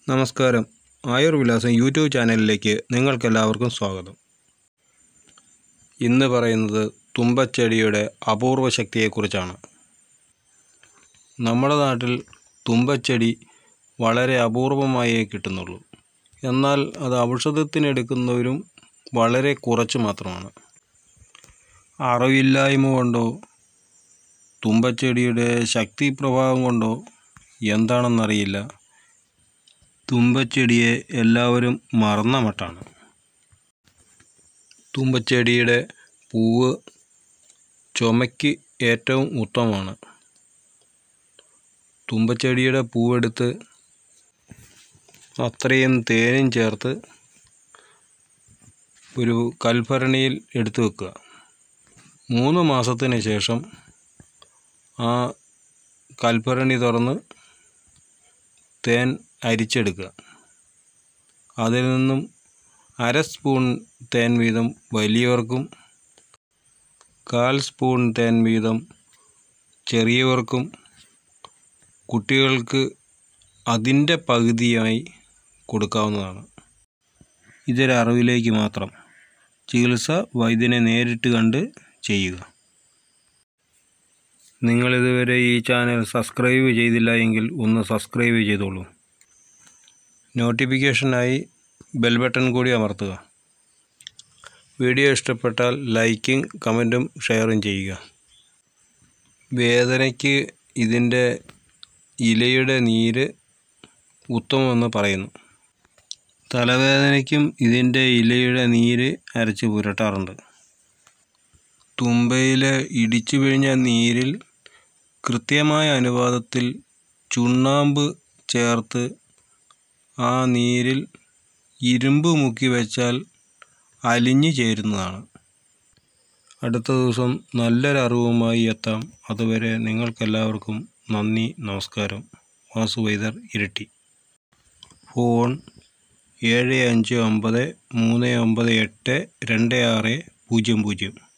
നമസ്കാരം ആയുർവിലാസം യൂട്യൂബ് ചാനലിലേക്ക് നിങ്ങൾക്കെല്ലാവർക്കും സ്വാഗതം ഇന്ന് പറയുന്നത് തുമ്പച്ചെടിയുടെ അപൂർവ ശക്തിയെക്കുറിച്ചാണ് നമ്മുടെ നാട്ടിൽ തുമ്പച്ചെടി വളരെ അപൂർവമായേ കിട്ടുന്നുള്ളൂ എന്നാൽ അത് ഔഷധത്തിനെടുക്കുന്നവരും വളരെ കുറച്ച് മാത്രമാണ് അറിവില്ലായ്മ കൊണ്ടോ തുമ്പച്ചെടിയുടെ ശക്തി പ്രഭാവം കൊണ്ടോ എന്താണെന്നറിയില്ല തുമ്പച്ചെടിയെ എല്ലാവരും മറന്ന മട്ടാണ് തുമ്പച്ചെടിയുടെ പൂവ് ചുമയ്ക്ക് ഏറ്റവും ഉത്തമമാണ് തുമ്പച്ചെടിയുടെ പൂവെടുത്ത് അത്രയും തേനും ചേർത്ത് ഒരു കൽഭരണിയിൽ എടുത്തു വെക്കുക മൂന്ന് മാസത്തിന് ശേഷം ആ കൽഭരണി തുറന്ന് തേൻ അരിച്ചെടുക്കുക അതിൽ നിന്നും അര സ്പൂൺ തേൻ വീതം വലിയവർക്കും കാൽ സ്പൂൺ തേൻ വീതം ചെറിയവർക്കും കുട്ടികൾക്ക് അതിൻ്റെ പകുതിയായി കൊടുക്കാവുന്നതാണ് ഇതൊരറിവിലേക്ക് മാത്രം ചികിത്സ വൈദ്യനെ നേരിട്ട് കണ്ട് ചെയ്യുക നിങ്ങളിതുവരെ ഈ ചാനൽ സബ്സ്ക്രൈബ് ചെയ്തില്ല എങ്കിൽ ഒന്ന് സബ്സ്ക്രൈബ് ചെയ്തോളൂ നോട്ടിഫിക്കേഷനായി ബെൽ ബട്ടൺ കൂടി അമർത്തുക വീഡിയോ ഇഷ്ടപ്പെട്ടാൽ ലൈക്കും കമൻറ്റും ഷെയറും ചെയ്യുക വേദനയ്ക്ക് ഇതിൻ്റെ ഇലയുടെ നീര് ഉത്തമമെന്ന് പറയുന്നു തലവേദനയ്ക്കും ഇതിൻ്റെ ഇലയുടെ നീര് അരച്ച് പുരട്ടാറുണ്ട് തുമ്പയില ഇടിച്ചു പിഴിഞ്ഞ നീരിൽ കൃത്യമായ അനുപാതത്തിൽ ചുണ്ണാമ്പ് ചേർത്ത് ആ നീരിൽ ഇരുമ്പ് മുക്കി വെച്ചാൽ അലിഞ്ഞു ചേരുന്നതാണ് അടുത്ത ദിവസം നല്ലൊരു അറിവുമായി എത്താം അതുവരെ നിങ്ങൾക്കെല്ലാവർക്കും നന്ദി നമസ്കാരം വാസുവൈദർ ഇരട്ടി ഫോൺ ഏഴ് അഞ്ച് ഒമ്പത് മൂന്ന് ഒമ്പത് എട്ട് രണ്ട് ആറ് പൂജ്യം പൂജ്യം